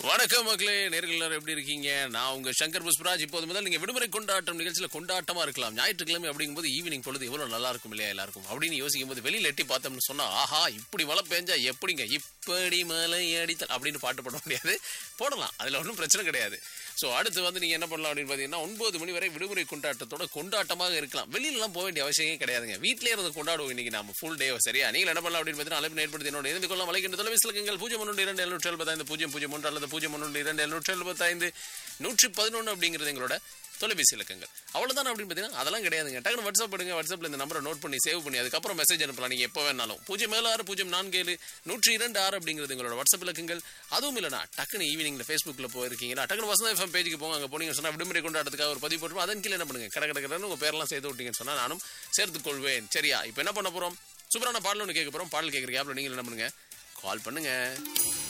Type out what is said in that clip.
வணக்கம் மக்களே நேர்கள் எல்லாரும் எப்படி இருக்கீங்க நான் உங்க சங்கர் புஷ்பராஜ் இப்போது முதல் நீங்க விடுமுறை கொண்டாட்டம் நிகழ்ச்சியில கொண்டாட்டமா இருக்கலாம் ஞாயிற்றுக்கிழமை அப்படிங்கும்போது ஈவினிங் பொழுது எவ்வளவு நல்லா இருக்கும் இல்லையா எல்லாருக்கும் அப்படின்னு யோசிக்கும் போது வெளியில எட்டி பார்த்தோம்னு சொன்னா ஆஹா இப்படி மழை பெஞ்சா எப்படிங்க இப்படி மழை அடித்தல் அப்படின்னு பாட்டு போட முடியாது போடலாம் அதுல ஒன்றும் பிரச்சனை கிடையாது ஸோ அடுத்து வந்து நீங்க என்ன பண்ணலாம் அப்படின்னு பாத்தீங்கன்னா ஒன்பது மணி வரை விடுமுறை கொண்டாட்டத்தோட கொண்டாட்டமாக இருக்கலாம் வெளியிலலாம் போக வேண்டிய அவசியமே கிடையாதுங்க வீட்டிலே இருந்து கொண்டாடுவோம் இன்னைக்கு நாம ஃபுல் டே சரியா நீங்கள் என்ன பண்ணலாம் அப்படின்னு பார்த்தீங்கன்னா அழைப்பு ஏற்படுத்தி என்னோட இருந்து கொள்ளலாம் வலைக்கின்ற தொலைவிசலகங்கள் பூஜ்ஜியம் ஒன்று இரண்டு எழுநூற்றி எழுபத்தைந்து பூஜ்ஜியம் பூஜ்ஜியம் ஒன்று அல்லது பூஜ்ஜியம் ஒன்று இரண்டு எழுநூற்றி எழுபத்தைந்து நூற்றி பதினொன்று அப்படிங்கிறது எங்களோட தொலைபேசி இலக்கங்கள் அவ்வளவுதான் அப்படின்னு பார்த்தீங்கன்னா அதெல்லாம் கிடையாதுங்க டக்குனு வாட்ஸ்அப் பண்ணுங்க வாட்ஸ்அப்ல இந்த நம்பரை நோட் பண்ணி சேவ் பண்ணி அதுக்கப்புறம் மெசேஜ் அனுப்பலாம் நீங்க எப்போ வேணாலும் பூஜ்ஜியம் ஏழு ஆறு பூஜ்ஜியம் நான்கு ஏழு நூற்றி இரண்டு ஆறு அப்படிங்கிறது எங்களோட வாட்ஸ்அப் இலக்கங்கள் அதுவும் இல்லைனா டக்குனு ஈவினிங்ல ஃபேஸ்புக்ல போயிருக்கீங்கன்னா டக்குனு வசந்த எஃப்எம் பேஜுக்கு போங்க அங்கே போனீங்க சொன்னா விடுமுறை கொண்டாட்டத்துக்காக ஒரு பதிவு போட்டு அதன் கீழே என்ன பண்ணுங்க கடை கடற்கரை உங்க பேரெல்லாம் சேர்த்து விட்டீங்கன்னு சொன்னா நானும் சேர்த்துக் கொள்வேன் சரியா இப்போ என்ன பண்ண போறோம் சூப்பரான பாடல் ஒன்று கேட்க போறோம் பாடல் கேட்குற கேப்ல நீங்கள் என்ன பண்ணுங்க கால் பண்ணுங்க